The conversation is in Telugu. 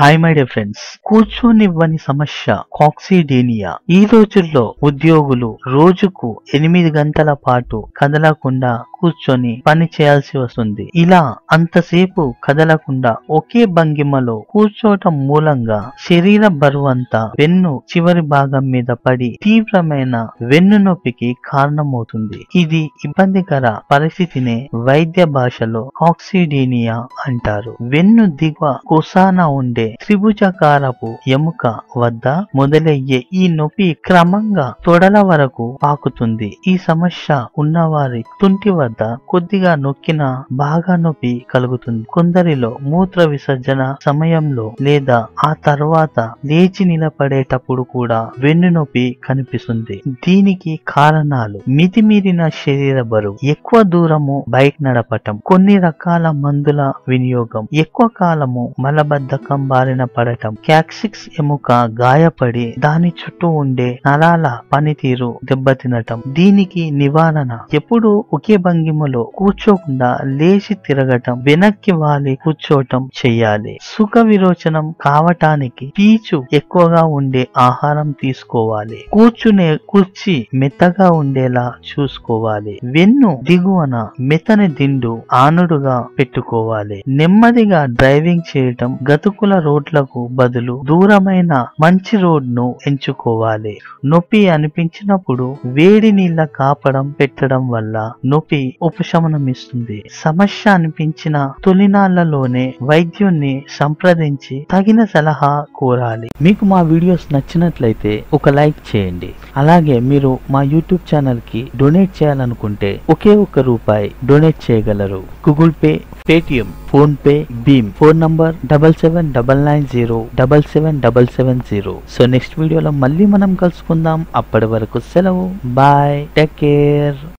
హాయ్ మై డియర్ ఫ్రెండ్స్ కూర్చోనివ్వని సమస్య కాక్సిడీనియా ఈ రోజుల్లో ఉద్యోగులు రోజుకు ఎనిమిది గంటల పాటు కదలకుండా కూర్చొని పని చేయాల్సి వస్తుంది ఇలా అంతసేపు కదలకుండా ఒకే భంగిమలో కూర్చోవటం మూలంగా శరీర బరువంతా వెన్ను చివరి భాగం మీద పడి తీవ్రమైన వెన్ను నొప్పికి కారణమవుతుంది ఇది ఇబ్బందికర పరిస్థితినే వైద్య భాషలో కాక్సిడీనియా అంటారు వెన్ను దిగువ కుసాన ఉండే త్రిభుజకారపు ఎముక వద్ద మొదలయ్యే ఈ నొప్పి క్రమంగా తొడల వరకు పాకుతుంది ఈ సమస్య ఉన్నవారి తుంటి వద్ద కొద్దిగా నొక్కిన బాగా నొప్పి కలుగుతుంది కొందరిలో మూత్ర విసర్జన సమయంలో లేదా ఆ తర్వాత లేచి నిలబడేటప్పుడు కూడా వెన్ను నొప్పి కనిపిస్తుంది దీనికి కారణాలు మితిమీరిన శరీర బరువు ఎక్కువ దూరము బైక్ నడపటం కొన్ని రకాల మందుల వినియోగం ఎక్కువ కాలము మలబద్ధకం బారిన పడటం క్యాక్సిక్స్ ఎముక గాయపడి దాని చుట్టూ ఉండే నరాల పనితీరు దెబ్బతినటం దీనికి నివారణ ఎప్పుడు ఒకే భంగిమలో కూర్చోకుండా లేచి తిరగటం వెనక్కి వాలి కూర్చోటం చెయ్యాలి సుఖ విరోచనం కావటానికి పీచు ఎక్కువగా ఉండే ఆహారం తీసుకోవాలి కూర్చునే కుర్చీ మెత్తగా ఉండేలా చూసుకోవాలి వెన్ను దిగువన మెత్తని దిండు ఆనుడుగా పెట్టుకోవాలి నెమ్మదిగా డ్రైవింగ్ చేయటం గతుకుల రోడ్లకు బదులు దూరమైన మంచి రోడ్ ను ఎంచుకోవాలి నొప్పి అనిపించినప్పుడు వేడి నీళ్ళ కాపడం పెట్టడం వల్ల నొప్పి ఉపశమనమిస్తుంది సమస్య అనిపించిన తొలినాళ్లలోనే వైద్యుణ్ణి సంప్రదించి తగిన సలహా కోరాలి మీకు మా వీడియోస్ నచ్చినట్లయితే ఒక లైక్ చేయండి అలాగే మీరు మా యూట్యూబ్ ఛానల్ కి డొనేట్ చేయాలనుకుంటే ఒకే ఒక్క రూపాయి డొనేట్ చేయగలరు Google Pay Paytm PhonePe భీమ్ phone number double seven double nine zero double seven double seven zero so next వీడియోలో మళ్ళీ మనం కలుసుకుందాం అప్పటి వరకు సెలవు బాయ్ టేక్ కేర్